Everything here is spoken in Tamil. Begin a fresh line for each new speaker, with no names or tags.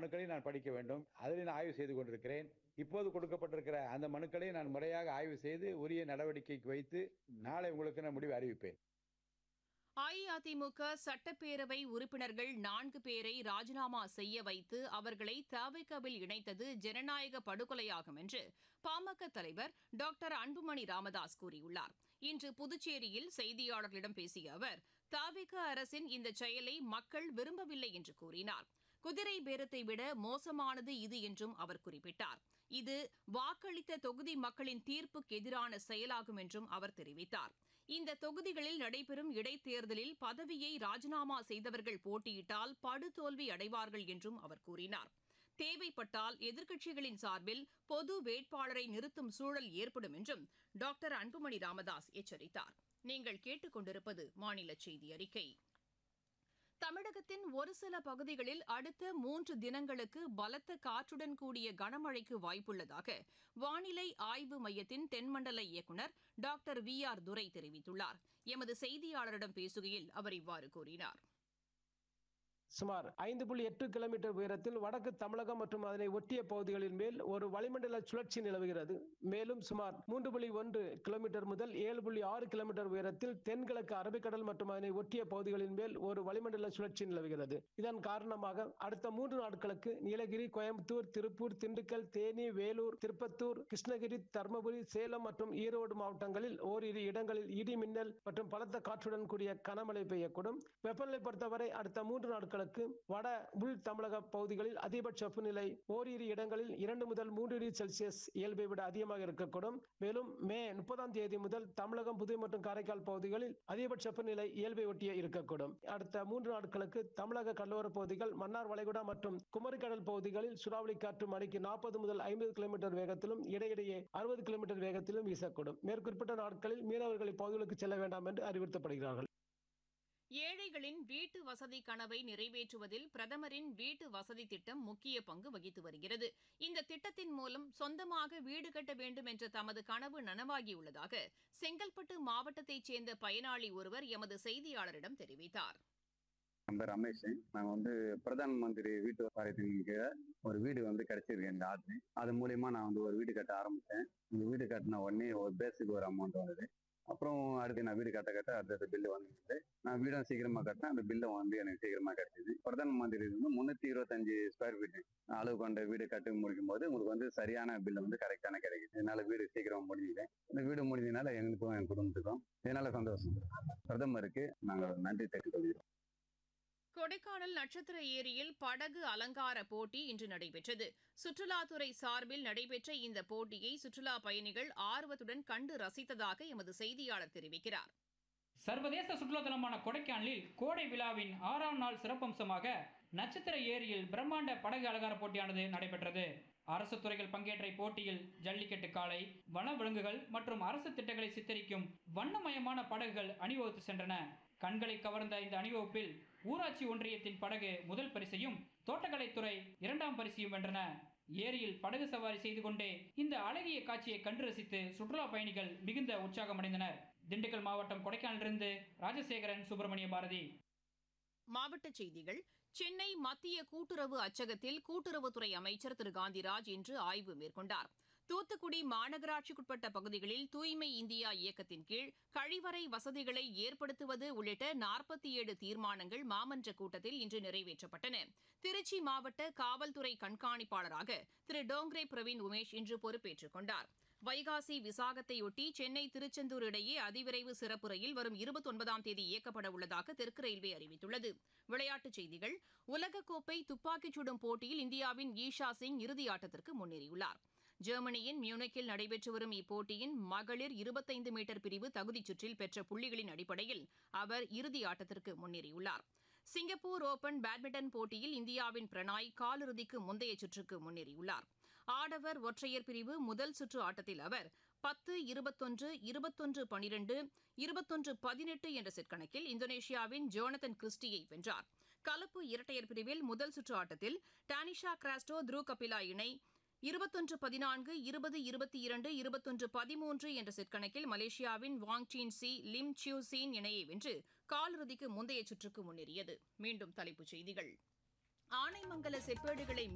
மனுக்களையும் நான் படிக்க வேண்டும் அதில் நான் ஆய்வு செய்து கொண்டிருக்கிறேன் இப்போது கொடுக்கப்பட்டிருக்கிற அந்த மனுக்களை நான் முறையாக ஆய்வு செய்து உரிய நடவடிக்கைக்கு வைத்து நாளை உங்களுக்கு நான் முடிவு அறிவிப்பேன்
அஇஅதிமுக சட்டப்பேரவை உறுப்பினர்கள் நான்கு பேரை ராஜினாமா செய்ய வைத்து அவர்களை தவிகவில் இணைத்தது ஜனநாயக படுகொலையாகும் என்று பாமக தலைவர் டாக்டர் அன்புமணி ராமதாஸ் கூறியுள்ளார் இன்று புதுச்சேரியில் செய்தியாளர்களிடம் பேசிய அவர் தாவிக அரசின் இந்த செயலை மக்கள் விரும்பவில்லை என்று கூறினார் குதிரை பேரத்தை விட மோசமானது இது என்றும் அவர் குறிப்பிட்டார் இது வாக்களித்த தொகுதி மக்களின் தீர்ப்புக்கு எதிரான செயலாகும் என்றும் அவர் தெரிவித்தார் இந்த தொகுதிகளில் நடைபெறும் இடைத்தேர்தலில் பதவியை ராஜினாமா செய்தவர்கள் போட்டியிட்டால் படுதோல்வி அடைவார்கள் என்றும் அவர் கூறினார் தேவைப்பட்டால் எதிர்க்கட்சிகளின் சார்பில் பொது வேட்பாளரை நிறுத்தும் சூழல் ஏற்படும் என்றும் டாக்டர் அன்புமணி ராமதாஸ் எச்சரித்தார் நீங்கள் கேட்டுக்கொண்டிருப்பது மாநில செய்தி அறிக்கை தமிழகத்தின் ஒரு சில பகுதிகளில் அடுத்த மூன்று தினங்களுக்கு பலத்த காற்றுடன் கூடிய கனமழைக்கு வாய்ப்புள்ளதாக வானிலை ஆய்வு மையத்தின் தென்மண்டல இயக்குநர் டாக்டர் வி ஆர் துரை தெரிவித்துள்ளார் எமது செய்தியாளரிடம் பேசுகையில் அவர் இவ்வாறு கூறினார்
சுமார் ஐந்து புள்ளி எட்டு கிலோமீட்டர் உயரத்தில் வடக்கு தமிழகம் மற்றும் அதனை ஒட்டிய பகுதிகளின் மேல் ஒரு வளிமண்டல சுழற்சி நிலவுகிறது மேலும் சுமார் மூன்று புள்ளி ஒன்று கிலோமீட்டர் முதல் ஏழு புள்ளி ஆறு கிலோமீட்டர் உயரத்தில் தென்கிழக்கு அரபிக்கடல் மற்றும் அதனை ஒட்டிய பகுதிகளின் மேல் ஒரு வளிமண்டல சுழற்சி நிலவுகிறது இதன் காரணமாக அடுத்த மூன்று நாட்களுக்கு நீலகிரி கோயம்புத்தூர் திருப்பூர் திண்டுக்கல் தேனி வேலூர் திருப்பத்தூர் கிருஷ்ணகிரி தருமபுரி சேலம் மற்றும் ஈரோடு மாவட்டங்களில் ஓரிரு இடங்களில் இடி மின்னல் மற்றும் பலத்த காற்றுடன் கூடிய கனமழை பெய்யக்கூடும் வெப்பநிலை பொறுத்தவரை அடுத்த மூன்று நாட்களுக்கு வட உள் தமிழக பகுதிகளில் அதிகபட்ச வெப்பநிலை ஓரிரு இடங்களில் இரண்டு முதல் மூன்று டிகிரி செல்சியஸ் இயல்பை விட அதிகமாக இருக்கக்கூடும் மேலும் மே முப்பதாம் தேதி முதல் தமிழகம் புதுவை மற்றும் காரைக்கால் பகுதிகளில் அதிகபட்ச வெப்பநிலை இயல்பை ஒட்டிய இருக்கக்கூடும் அடுத்த மூன்று நாட்களுக்கு தமிழக கடலோர பகுதிகள் மன்னார் வளைகுடா மற்றும் குமரிக்கடல் பகுதிகளில் சூறாவளி காற்று மணிக்கு நாற்பது முதல் ஐம்பது கிலோமீட்டர் வேகத்திலும் இடையிடையே அறுபது கிலோமீட்டர் வேகத்திலும் வீசக்கூடும் மேற்குறிப்பிட்ட நாட்களில் மீனவர்கள் இப்பகுதிகளுக்கு செல்ல வேண்டாம் என்று அறிவுறுத்தப்படுகிறார்கள்
ஏழைகளின் வீட்டு வசதி கனவை நிறைவேற்றுவதில் பிரதமரின் வீட்டு வசதி திட்டம் முக்கிய பங்கு வகித்து வருகிறது இந்த திட்டத்தின் மூலம் சொந்தமாக வீடு கட்ட வேண்டும் என்ற தமது கனவு நனவாகியுள்ளதாக செங்கல்பட்டு மாவட்டத்தைச் சேர்ந்த பயனாளி ஒருவர் எமது செய்தியாளரிடம் தெரிவித்தார்
என் பேர் ரமேஷ் நான் வந்து பிரதான் மந்திரி வீட்டு வாரியத்தின் கீழே ஒரு வீடு வந்து கிடைச்சிருக்கு இந்த ஆர்டர் அது மூலியமா நான் வந்து ஒரு வீடு கட்ட ஆரம்பிச்சேன் இந்த வீடு கட்டின உடனே ஒரு பேஸுக்கு ஒரு அமௌண்ட் வந்தது அப்புறம் அடுத்து நான் வீடு கட்ட கட்ட அடுத்த பில்லு வந்துச்சு நான் வீடும் சீக்கிரமா கட்டினேன் அந்த பில்லும் வந்து எனக்கு சீக்கிரமா கிடைச்சது பிரதான் மந்திரி வந்து முன்னூத்தி இருபத்தஞ்சு ஸ்கொயர் ஃபீட் அளவு கொண்ட வீடு கட்டி முடிக்கும் போது உங்களுக்கு வந்து சரியான பில்லு வந்து கரெக்டான கிடைக்குது இதனால வீடு சீக்கிரம் முடிஞ்சுட்டேன் இந்த வீடு முடிஞ்சதுனால எங்களுக்கும் என் குடும்பத்துக்கும் இதனால சந்தோஷம் பிரதமருக்கு நாங்கள் நன்றி தெரிவித்துக் கொள்கிறோம்
கொடைக்கானல் நட்சத்திர ஏரியில் படகு அலங்கார போட்டி இன்று நடைபெற்றது சுற்றுலாத்துறை சார்பில் நடைபெற்ற இந்த போட்டியை சுற்றுலா பயணிகள் ஆர்வத்துடன் கண்டு ரசித்ததாக எமது செய்தியாளர் தெரிவிக்கிறார்
சர்வதேச சுற்றுலாத்தலமான கொடைக்கானலில் கோடை விழாவின் ஆறாம் நாள் சிறப்பம்சமாக நட்சத்திர ஏரியில் பிரம்மாண்ட படகு அலங்கார போட்டியானது நடைபெற்றது அரசு துறைகள் பங்கேற்ற இப்போட்டியில் ஜல்லிக்கட்டு காளை வன விலங்குகள் மற்றும் அரசு திட்டங்களை சித்தரிக்கும் வண்ணமயமான படகுகள் அணிவகுத்து சென்றன கண்களை கவர்ந்த இந்த அணிவகுப்பில் ஊராட்சி ஒன்றியத்தின் படகு முதல் பரிசையும் தோட்டக்கலைத்துறை இரண்டாம் பரிசையும் வென்றன ஏரியில் படகு சவாரி செய்து கொண்டே இந்த அழகிய காட்சியை கண்டு ரசித்து சுற்றுலா பயணிகள் மிகுந்த உற்சாகமடைந்தனர் திண்டுக்கல் மாவட்டம் கொடைக்கானலிருந்து ராஜசேகரன் சுப்பிரமணிய பாரதி
மாவட்டச் செய்திகள் சென்னை மத்திய கூட்டுறவு அச்சகத்தில் கூட்டுறவுத்துறை அமைச்சர் திரு காந்திராஜ் இன்று ஆய்வு மேற்கொண்டார் தூத்துக்குடி மாநகராட்சிக்குட்பட்ட பகுதிகளில் தூய்மை இந்தியா இயக்கத்தின் கீழ் கழிவறை வசதிகளை ஏற்படுத்துவது உள்ளிட்ட நாற்பத்தி ஏழு தீர்மானங்கள் மாமன்ற கூட்டத்தில் இன்று நிறைவேற்றப்பட்டன திருச்சி மாவட்ட காவல்துறை கண்காணிப்பாளராக திரு டோங்ரே பிரவீன் உமேஷ் இன்று பொறுப்பேற்றுக் கொண்டார் வைகாசி விசாகத்தையொட்டி சென்னை திருச்செந்தூர் இடையே அதிவிரைவு சிறப்பு ரயில் வரும் இருபத்தொன்பதாம் தேதி இயக்கப்பட உள்ளதாக தெற்கு ரயில்வே அறிவித்துள்ளது விளையாட்டுச் செய்திகள் உலகக்கோப்பை துப்பாக்கிச் சுடும் போட்டியில் இந்தியாவின் ஈஷா சிங் இறுதியாட்டத்திற்கு முன்னேறியுள்ளார் ஜெர்மனியின் மியூனிக்கில் நடைபெற்று வரும் இப்போட்டியின் மகளிர் இருபத்தைந்து மீட்டர் பிரிவு தகுதிச் சுற்றில் பெற்ற புள்ளிகளின் அடிப்படையில் அவர் இறுதி ஆட்டத்திற்கு முன்னேறியுள்ளார் சிங்கப்பூர் ஓபன் பேட்மிண்டன் போட்டியில் இந்தியாவின் பிரணாய் காலிறுதிக்கு முந்தைய சுற்றுக்கு முன்னேறியுள்ளார் ஆடவர் ஒற்றையர் பிரிவு முதல் சுற்று ஆட்டத்தில் அவர் பத்து இருபத்தொன்று இருபத்தொன்று பனிரெண்டு இருபத்தொன்று பதினெட்டு என்ற செட் கணக்கில் இந்தோனேஷியாவின் ஜோனதன் கிறிஸ்டியை வென்றார் கலப்பு இரட்டையர் பிரிவில் முதல் சுற்று ஆட்டத்தில் டானிஷா கிராஸ்டோ த்ரூ கபிலா இணை இருபத்தொன்று பதினான்கு இருபது இருபத்தி இரண்டு இருபத்தொன்று பதிமூன்று என்ற செட் கணக்கில் மலேசியாவின் Wong Tien Ci Lim Chiew Sien இணையை வென்று காலிறுதிக்கு முந்தைய சுற்றுக்கு முன்னேறியது மீண்டும் தலைப்புச் செய்திகள் ஆனைமங்கல செப்பேடுகளை